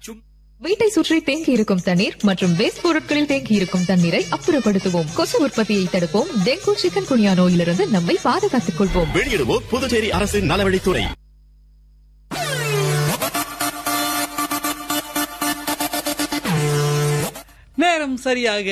வீட்டை சுற்றி தேங்கி இருக்கும் தண்ணீர் மற்றும் வேஸ்ட் பொருட்களில் தேங்கி இருக்கும் தண்ணீரை அப்புறப்படுத்துவோம் கொசு உற்பத்தியை தடுப்போம் டெங்கு சிக்கன் குனியா நோயிலிருந்து நம்மை பாதுகாத்துக் கொள்வோம் வெளியிடுவோர் புதுச்சேரி அரசின் நலவழித்துறை நேரம் சரியாக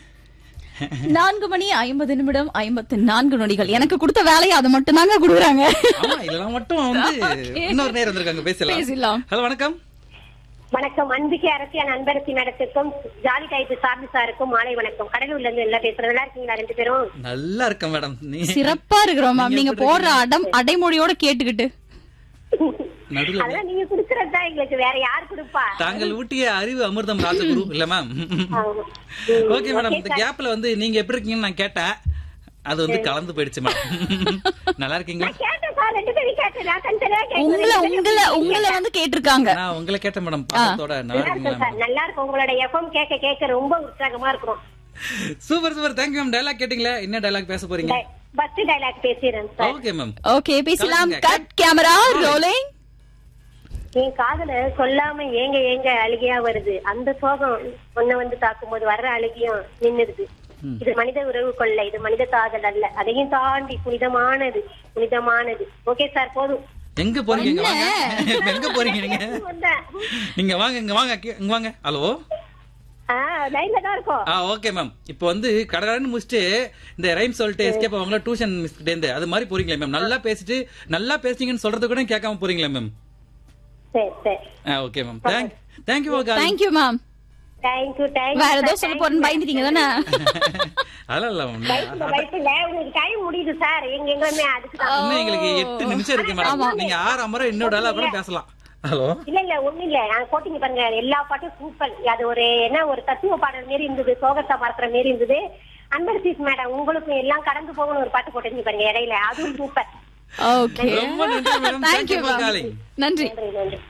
நான்கு மணி ஐம்பது நிமிடம் ஐம்பத்து நான்கு நொடிகள் எனக்கு கொடுத்த வேலையை அதை மட்டும் தாங்க கொடுக்குறாங்க ஆமா இதெல்லாம் மட்டும் வந்து இன்னொரு நேரம் வந்திருக்காங்க பேசலாம் பேசலாம். ஹலோ வணக்கம் வணக்கம் அன்புக்கு அரசியல் அன்பரசி நடத்துக்கும் ஜாலி டைப்பு சார்பு சாருக்கும் மாலை வணக்கம் கடலூர்ல இருந்து எல்லாம் பேசுறேன் நல்லா இருக்கீங்களா ரெண்டு பேரும் நல்லா இருக்கேன் மேடம் நீ சிறப்பா இருக்கிறோம் மேம் நீங்க நீங்க எப்படி போடுற அடம் அடைமொழியோட கேட்டுக்கிட்டு நடுவில் அதெல்லாம் நீங்க குடுக்கறது தான் எங்களுக்கு வேற யார் கொடுப்பா தாங்கள் ஊட்டிய அறிவு அமிர்தம் ராஜகுரு இல்ல மேம் ஆமா. ஓகே மேடம் இந்த கேப்ல வந்து நீங்க எப்படி இருக்கீங்கன்னு நான் கேட்டேன் அது வந்து கலந்து போயிடுச்சு மேடம் நல்லா இருக்கீங்களா நான் கேட்டேன் சார் ரெண்டு பேரும் கேட்டேன் நான் தனித்தனியா உங்களை கேட்கறது. உங்களை உங்களை வந்து கேட்டிருக்காங்க நான் உங்களை கேட்டேன் மேடம் பாசத்தோட நல்லா நல்லா இருக்கீங்களா இருக்கும் சார் நல்லா இருக்கும் உங்களோட எஃப்எம் கேட்க கேட்க ரொம்ப உற்சாகமா இருக்கும் super super thank you ma'am dialogue கேட்டீங்களா என்ன டைலாக் பேச போறீங்க ஃபர்ஸ்ட் டைலாக் பேசிடுறேன் சார் ஓகே மேம் ஓகே பேசலாம் கலந்துங்க. கட் கேமரா ரோலிங் என் காதுல சொல்லாம ஏங்க ஏங்க அழுகையா வருது அந்த சோகம் ஒன்ன வந்து தாக்கும் போது வர்ற அழுகையும் நின்னுடுது இது மனித உறவு கொள்ள இது மனித காதல் அல்ல அதையும் தாண்டி புனிதமானது புனிதமானது ஓகே சார் போதும் எங்க போறீங்க இங்க வாங்க எங்க போறீங்க நீங்க வந்தேன். நீங்க வாங்க இங்க வாங்க கீ- இங்க வாங்க ஹலோ ஆ, லைன்ல தான் இருக்கோம் ஆ ஓகே மேம் இப்போ வந்து கடகடன்னு முடிச்சுட்டு இந்த ரைம் சொல்லிட்டு எஸ்கேப் ஆவாங்களா டியூஷன் மிஸ் கிட்ட இருந்து அது மாதிரி போறீங்களா மேம் நல்லா பேசிட்டு நல்லா பேசுனீங்கன்னு சொல்றது கூட கேட்காம போறீங்களா மேம் சரி சரி ஆ okay ma'am thank thank you okay thank you ma'am thank you thank you வேற ஏதோ சொல்ல போறேன்னு பயந்துட்டீங்க தானே அதெல்லாம் இல்ல மேம் வயசுல உங்களுக்கு டைம் முடியுது சார் எங்க எங்களுமே அதுக்கு தான் இன்னும் எங்களுக்கு எட்டு நிமிஷம் இருக்கு மேடம் நீங்க ஆறு அமரம் இன்னொரு டயலாக் கூட பேசலாம் ஹலோ இல்ல இல்ல ஒண்ணு இல்ல நான் போட்டீங்க பாருங்க எல்லா பாட்டும் சூப்பர் அது ஒரு என்ன ஒரு தத்துவ பாடல் மாரி இருந்தது சோகத்தை மறக்கிற மாரி இருந்தது அன்பரசீஸ் மேடம் உங்களுக்கும் எல்லாம் கடந்து போகணும் ஒரு பாட்டு போட்டீங்க பாருங்க இடையில அதுவும் சூப்பர் ஓகே ரொம்ப நன்றி madam thank you thank you for calling நன்றி நன்றி நன்றி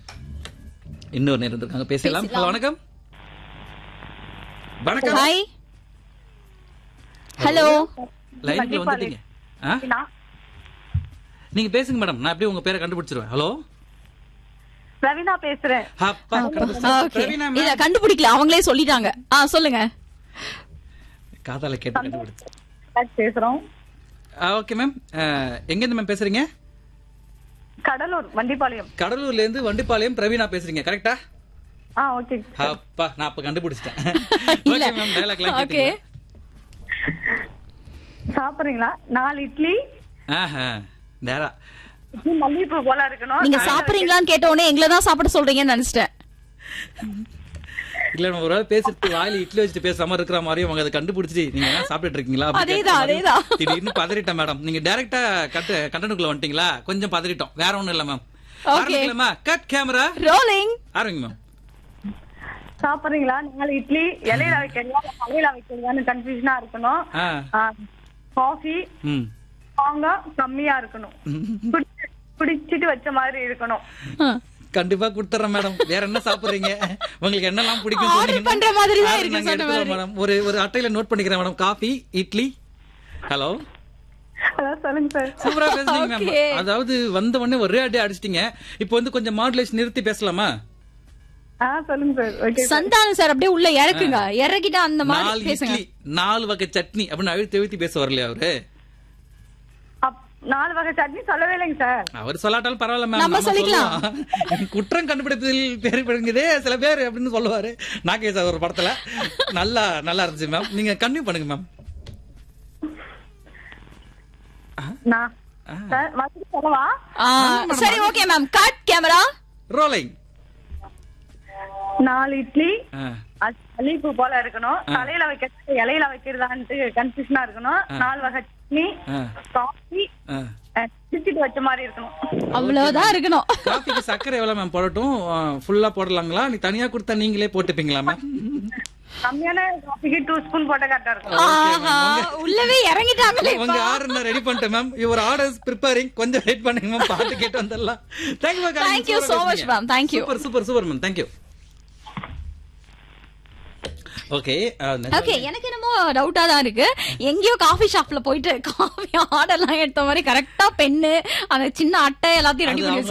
இன்னொரு நேரம் இருக்காங்க பேசலாம் பேசலாம். ஹலோ வணக்கம் வணக்கம் ஹாய் ஹலோ லைனுக்குள்ள வந்துட்டீங்க ஆ? நீங்க பேசுங்க மேடம் நான் அப்படியே உங்க பேரை கண்டுபிடிச்சிருவேன் ஹலோ ரவினா பேசுறேன் அப்பா ஓகே பிரவீனா இல்ல மேம் கண்டுபிடிக்கல அவங்களே சொல்லிட்டாங்க ஆ சொல்லுங்க காதால கேட்டு கண்டுபிடிச்சு பேசுறோம் ஓகே மேம் எங்க இருந்து மேம் பேசுறீங்க கடலூர் வண்டிப்பாளையம் கடலூர்ல இருந்து வண்டிப்பாளையம் பிரவீனா பேசுறீங்க கரெக்டா ஆ ஓகே அப்பா நான் அப்ப கண்டுபிடிச்சிட்டேன் இல்ல. ஓகே மேம் டயலாக்லாம் ஓகே கேட்டீங்க சாப்பிடுறீங்களா நாலு இட்லி ஆஹா நேரா இட்லி மல்லிகைப்பூ போல இருக்கணும் நீங்க சாப்பிடுறீங்களான்னு கேட்ட உடனே எங்களை தான் சாப்பிட சொல்றீங்கன்னு நினைச்சிட்டேன் இல்ல நம்ம ஒரு வேளை பேசிட்டு வாயில இட்லி வச்சுட்டு பேசுற மாதிரி இருக்கிற மாதிரி அவங்க அதை கண்டுபிடிச்சிட்டு நீங்க என்ன சாப்பிட்டுட்டு இருக்கீங்களா அப்படி அதேதான், கேட்கிற மாதிரி அதேதான். திடீர்னு பதறிட்டேன் மேடம் நீங்க டைரக்டா கட்டு கண்டனுக்குள்ள வந்துட்டீங்களா கொஞ்சம் பதறிட்டோம் வேற ஒண்ணும் இல்ல மேம் Okay. ஆரம்பிக்கலாமா கட் கேமரா ரோலிங் ஆரம்பிங்க மேம் சாப்பிடுறீங்களா நாலு இட்லி இலையில வைக்கிறீங்களா தலையில வைக்கிறீங்களான்னு கன்ஃபியூஷனா இருக்கணும் ஆ காஃபி ம் ஸ்ட்ராங்கா கம்மியா இருக்கணும் குடிச்சு- குடிச்சிட்டு வச்ச மாதிரி இருக்கணும் கண்டிப்பா கொடுத்துறேன் மேடம் வேற என்ன சாப்பிடுறீங்க உங்களுக்கு என்னெல்லாம் பிடிக்கும் Order சொன்னீங்கன்னா பண்ற மாதிரி தான் order இருக்கு நாங்க சொன்ன எடுத்துக்கிறோம் மாதிரி. மேடம் ஒரு ஒரு அட்டையில நோட் பண்ணிக்கிறேன் மேடம் காஃபி இட்லி ஹலோ அதான் சொல்லுங்க சார் சூப்பரா பேசுறீங்க மேம் Okay. அதாவது வந்த உடனே ஒரே அடி அடிச்சிட்டீங்க இப்போ வந்து கொஞ்சம் மாடுலேஷன் நிறுத்தி பேசலாமா ஆ சொல்லுங்க சார் ஓகே சந்தானம் சார் அப்படியே உள்ள இறக்குங்க இறக்கிட்டா அந்த நாலு மாதிரி பேசுங்க இட்லி நாலு வகை சட்னி அப்படின்னு அழுத்தி அழுத்தி பேச வரலையா அவரு அப்- நாலு வகை சட்னி சொல்லவே இல்லைங்க சார் அவர் சொல்லாட்டாலும் பரவாயில்ல மேம் நம்ம சொல்லிக்கலாம். சொல்லலாம். குற்றம் கண்டுபிடிப்பதில் பேர் பெறுங்குதே சில பேர் அப்படின்னு சொல்லுவாரு நாகேஷ் அவர் ஒரு படத்துல நல்லா நல்லா இருந்துச்சு மேம் நீங்க கன்டினியூ பண்ணுங்க மேம் நான் சார் மறுபடியும் சொல்லவா ஆ, சரி okay ma'am cut camera rolling நாலு இட்லி அது மல்லிகைப்பூ போல இருக்கணும் தலையில வைக்கிறது இலையில வைக்கிறதான்ட்டு கன்ஃபியூஷனா இருக்கணும் நாலு வகை சட்னி ஆ. காஃபி குடிச்சிட்டு வச்ச மாதிரி இருக்கணும் அவ்வளவுதான் இருக்கணும் காஃபிக்கு சர்க்கரை எவ்வளவு மேம் போடட்டும் ஃபுல்லா போடலாங்களா நீ தனியா கொடுத்தா நீங்களே போட்டுப்பீங்களா மேம் கம்மியான காஃபிக்கு டூ ஸ்பூன் போட்ட கரெக்டா இருக்கும் ஆஹா உள்ளவே இறங்கிட்டாங்களே உங்க ஆர்டர் நான் ரெடி பண்ணிட்டேன் மேம் யுவர் ஆர்டர் ப்ரிப்பேரிங் கொஞ்சம் வெயிட் பண்ணுங்க மேம் பார்த்து கேட்டு வந்துடலாம் thank you Thank you so much, ma'am. Thank you. Super super super ma'am thank you okay okay எனக்கு என்னமோ டவுட்டா தான் இருக்கு எங்கேயோ காஃபி ஷாப்ல போயிட்டு காஃபி ஆர்டர்லாம் எடுத்த மாதிரி கரெக்டா பென்னு அந்த சின்ன அட்டை எல்லாத்தையும் ரெடி பண்ணி